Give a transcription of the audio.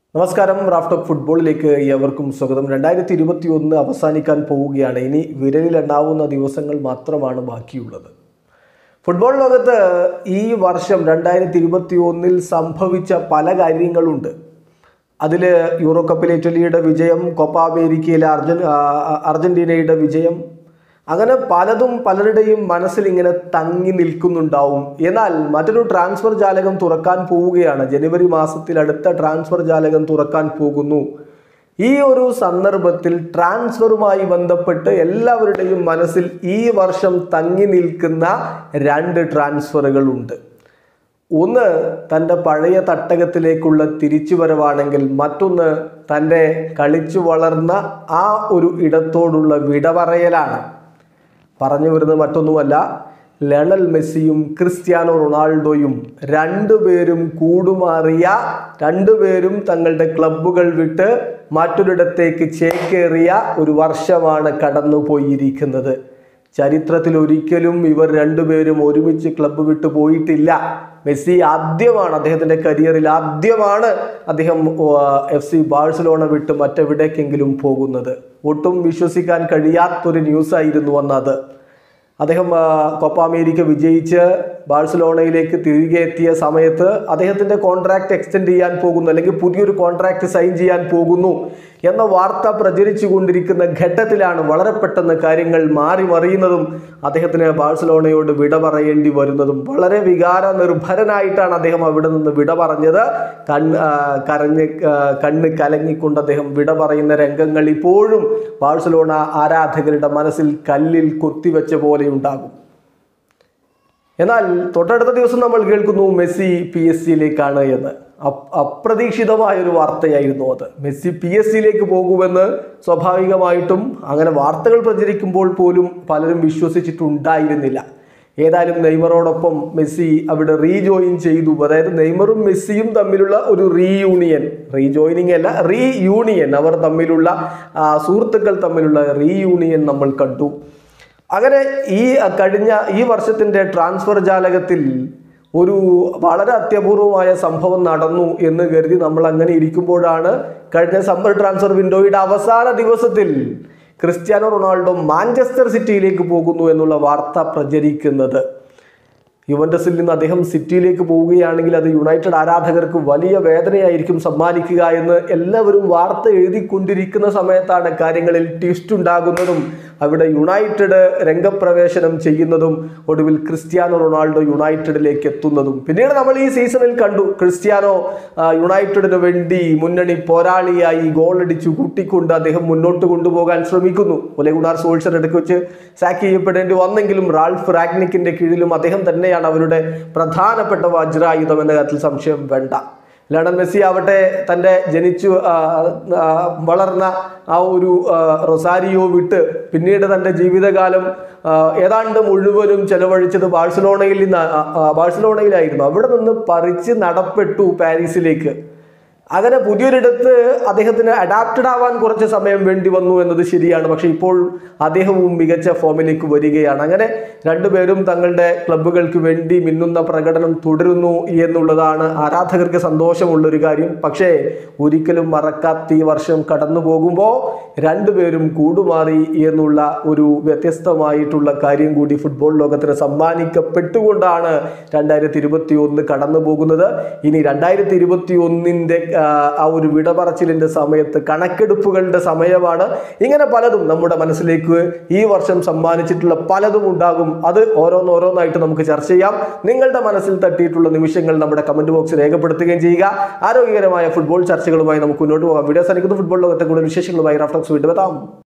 നമസ്കാരം റാഫ്റ്റോക്ക് ഫുട്ബോളിലേക്ക് ഏവർക്കും സ്വാഗതം രണ്ടായിരത്തി ഇരുപത്തി ഒന്ന് അവസാനിക്കാൻ പോവുകയാണ് ഇനി വിരലിലെണ്ണാവുന്ന ദിവസങ്ങൾ മാത്രമാണ് ബാക്കിയുള്ളത് ഫുട്ബോൾ ലോകത്ത് ഈ വർഷം രണ്ടായിരത്തി ഇരുപത്തി ഒന്നിൽ സംഭവിച്ച പല കാര്യങ്ങളുണ്ട് അതിൽ യൂറോ കപ്പിൽ ഇറ്റലിയുടെ വിജയം കോപ്പ അമേരിക്കയിലെ അർജൻ ആ, അർജന്റീനയുടെ വിജയം അങ്ങനെ പലതും പലരുടെയും മനസ്സിൽ ഇങ്ങനെ തങ്ങി നിൽക്കുന്നുണ്ടാവും എന്നാൽ മറ്റൊരു ട്രാൻസ്ഫർ ജാലകം തുറക്കാൻ പോവുകയാണ് ജനുവരി മാസത്തിൽ അടുത്ത ട്രാൻസ്ഫർ ജാലകം തുറക്കാൻ പോകുന്നു ഈ ഒരു സന്ദർഭത്തിൽ ട്രാൻസ്ഫറുമായി ബന്ധപ്പെട്ട് എല്ലാവരുടെയും മനസ്സിൽ ഈ വർഷം തങ്ങി നിൽക്കുന്ന രണ്ട് ട്രാൻസ്ഫറുകളുണ്ട് ഒന്ന് തൻ്റെ പഴയ തട്ടകത്തിലേക്കുള്ള തിരിച്ചുവരവാണെങ്കിൽ മറ്റൊന്ന് തൻ്റെ കളിച്ചു വളർന്ന ആ ഒരു ഇടത്തോടുള്ള വിട പറയലാണ് പറഞ്ഞു വരുന്നത് മറ്റൊന്നുമല്ല ലണൽ മെസ്സിയും ക്രിസ്ത്യാനോ റൊണാൾഡോയും രണ്ടുപേരും കൂടുമാറിയ രണ്ടുപേരും തങ്ങളുടെ ക്ലബ്ബുകൾ വിട്ട് മറ്റൊരിടത്തേക്ക് ചേക്കേറിയ ഒരു വർഷമാണ് കടന്നുപോയിരിക്കുന്നത് ചരിത്രത്തിൽ ഒരിക്കലും ഇവർ രണ്ടുപേരും ഒരുമിച്ച് ക്ലബ്ബ് വിട്ടു പോയിട്ടില്ല മെസ്സി ആദ്യമാണ് അദ്ദേഹത്തിൻ്റെ കരിയറിൽ ആദ്യമാണ് അദ്ദേഹം എഫ് സി ബാഴ്സലോണ വിട്ട് മറ്റെവിടേക്കെങ്കിലും പോകുന്നത് ഒട്ടും വിശ്വസിക്കാൻ കഴിയാത്തൊരു ന്യൂസായിരുന്നു അന്നത് അദ്ദേഹം ആ, കോപ്പ അമേരിക്ക വിജയിച്ച് ബാഴ്സലോണയിലേക്ക് തിരികെ എത്തിയ സമയത്ത് അദ്ദേഹത്തിൻ്റെ കോൺട്രാക്ട് എക്സ്റ്റെൻഡ് ചെയ്യാൻ പോകുന്നു അല്ലെങ്കിൽ പുതിയൊരു കോൺട്രാക്ട് സൈൻ ചെയ്യാൻ പോകുന്നു എന്ന വാർത്ത പ്രചരിച്ചു കൊണ്ടിരിക്കുന്ന ഘട്ടത്തിലാണ് വളരെ പെട്ടെന്ന് കാര്യങ്ങൾ മാറി മറിയുന്നതും അദ്ദേഹത്തിന് ബാഴ്സലോണയോട് വിട പറയേണ്ടി വരുന്നതും വളരെ വികാര നിർഭരനായിട്ടാണ് അദ്ദേഹം അവിടെ നിന്ന് വിട പറഞ്ഞത് കണ്ണ് ആ, കരഞ്ഞ് ആ, കണ്ണ് കലങ്ങിക്കൊണ്ട് അദ്ദേഹം വിട പറയുന്ന രംഗങ്ങൾ ഇപ്പോഴും ബാഴ്സലോണ ആരാധകരുടെ മനസ്സിൽ കല്ലിൽ കൊത്തിവെച്ച പോലെ ഉണ്ടാകും എന്നാൽ തൊട്ടടുത്ത ദിവസം നമ്മൾ കേൾക്കുന്നു മെസ്സി പി എസ് സിയിലേക്കാണ് എന്ന് അപ്- അപ്രതീക്ഷിതമായ ഒരു വാർത്തയായിരുന്നു അത് മെസ്സി പി എസ് സിയിലേക്ക് പോകുമെന്ന് സ്വാഭാവികമായിട്ടും അങ്ങനെ വാർത്തകൾ പ്രചരിക്കുമ്പോൾ പോലും പലരും വിശ്വസിച്ചിട്ടുണ്ടായിരുന്നില്ല ഏതായാലും നെയ്മറോടൊപ്പം മെസ്സി അവിടെ റീജോയിൻ ചെയ്തു അതായത് നെയ്മറും മെസ്സിയും തമ്മിലുള്ള ഒരു റീയൂണിയൻ റീജോയിനിങ് അല്ല റീയൂണിയൻ അവർ തമ്മിലുള്ള ആ, സുഹൃത്തുക്കൾ തമ്മിലുള്ള റീയൂണിയൻ നമ്മൾ കണ്ടു അങ്ങനെ ഈ അഹ്, കഴിഞ്ഞ ഈ വർഷത്തിന്റെ ട്രാൻസ്ഫർ ജാലകത്തിൽ ഒരു വളരെ അത്യപൂർവമായ സംഭവം നടന്നു എന്ന് കരുതി നമ്മൾ അങ്ങനെ ഇരിക്കുമ്പോഴാണ് കഴിഞ്ഞ സമ്മർ ട്രാൻസ്ഫർ വിൻഡോയുടെ അവസാന ദിവസത്തിൽ ക്രിസ്ത്യാനോ റൊണാൾഡോ മാഞ്ചസ്റ്റർ സിറ്റിയിലേക്ക് പോകുന്നു എന്നുള്ള വാർത്ത പ്രചരിക്കുന്നത് യുവൻഡസിൽ നിന്ന് അദ്ദേഹം സിറ്റിയിലേക്ക് പോവുകയാണെങ്കിൽ അത് യുണൈറ്റഡ് ആരാധകർക്ക് വലിയ വേദനയായിരിക്കും സമ്മാനിക്കുക എന്ന് എല്ലാവരും വാർത്ത എഴുതിക്കൊണ്ടിരിക്കുന്ന സമയത്താണ് കാര്യങ്ങളിൽ ട്വിസ്റ്റ് ഉണ്ടാകുന്നതും അവിടെ യുണൈറ്റഡ് രംഗപ്രവേശനം ചെയ്യുന്നതും ഒടുവിൽ ക്രിസ്ത്യാനോ റൊണാൾഡോ യുണൈറ്റഡിലേക്ക് എത്തുന്നതും പിന്നീട് നമ്മൾ ഈ സീസണിൽ കണ്ടു ക്രിസ്ത്യാനോ ആ, യുണൈറ്റഡിന് വേണ്ടി മുന്നണി പോരാളിയായി ഗോൾ അടിച്ചു കൂട്ടിക്കൊണ്ട് അദ്ദേഹം മുന്നോട്ട് കൊണ്ടുപോകാൻ ശ്രമിക്കുന്നു ഒലെ ഗുണാർ സോൾസർ ഇടയ്ക്ക് വെച്ച് സാക്ക് ചെയ്യപ്പെടേണ്ടി വന്നെങ്കിലും റാൾഫ് റാഗ്നിക്കിന്റെ കീഴിലും അദ്ദേഹം തന്നെയാണ് അവരുടെ പ്രധാനപ്പെട്ട വജ്രായുധം എന്ന കാര്യത്തിൽ സംശയം വേണ്ട ലണ്ടൻ മെസ്സി ആവട്ടെ തൻ്റെ ജനിച്ചു ആ, ആ, വളർന്ന ആ ഒരു ആ, റൊസാരിയോ വിട്ട് പിന്നീട് തൻ്റെ ജീവിതകാലം ആ, ഏതാണ്ട് മുഴുവനും ചെലവഴിച്ചത് ബാഴ്സലോണയിൽ നിന്ന് ആ, ആ, ബാഴ്സലോണയിലായിരുന്നു അവിടെ നിന്ന് പറിച്ച് നടപ്പെട്ടു പാരീസിലേക്ക് അങ്ങനെ പുതിയൊരിടത്ത് അദ്ദേഹത്തിന് അഡാപ്റ്റഡ് ആവാൻ കുറച്ച് സമയം വേണ്ടി വന്നു എന്നത് ശരിയാണ് പക്ഷെ ഇപ്പോൾ അദ്ദേഹവും മികച്ച ഫോമിലേക്ക് വരികയാണ് അങ്ങനെ രണ്ടുപേരും തങ്ങളുടെ ക്ലബ്ബുകൾക്ക് വേണ്ടി മിന്നുന്ന പ്രകടനം തുടരുന്നു എന്നുള്ളതാണ് ആരാധകർക്ക് സന്തോഷമുള്ള ഒരു കാര്യം പക്ഷേ ഒരിക്കലും മറക്കാത്ത ഈ വർഷം കടന്നു പോകുമ്പോൾ രണ്ടുപേരും കൂടുമാറി എന്നുള്ള ഒരു വ്യത്യസ്തമായിട്ടുള്ള കാര്യം കൂടി ഫുട്ബോൾ ലോകത്തിന് സമ്മാനിക്കപ്പെട്ടുകൊണ്ടാണ് രണ്ടായിരത്തി ഇരുപത്തി ഒന്ന് കടന്നു പോകുന്നത് ഇനി രണ്ടായിരത്തി ഇരുപത്തി ഒന്നിൻ്റെ ആ ഒരു വിടപറച്ചിലിൻ്റെ സമയത്ത് കണക്കെടുപ്പുകളുടെ സമയമാണ് ഇങ്ങനെ പലതും നമ്മുടെ മനസ്സിലേക്ക് ഈ വർഷം സമ്മാനിച്ചിട്ടുള്ള പലതും ഉണ്ടാകും അത് ഓരോന്നോരോന്നായിട്ട് നമുക്ക് ചർച്ച ചെയ്യാം നിങ്ങളുടെ മനസ്സിൽ തട്ടിയിട്ടുള്ള നിമിഷങ്ങൾ നമ്മുടെ കമന്റ് ബോക്സിൽ രേഖപ്പെടുത്തുകയും ചെയ്യുക ആരോഗ്യകരമായ ഫുട്ബോൾ ചർച്ചകളുമായി നമുക്ക് മുന്നോട്ട് പോകാം വീഡിയോ സാധിക്കുന്ന ഫുട്ബോൾ ലോകത്തെ കൂടുതൽ വിശേഷങ്ങളുമായി റാഫ്റ്റോക്സ് വീണ്ടും എത്താം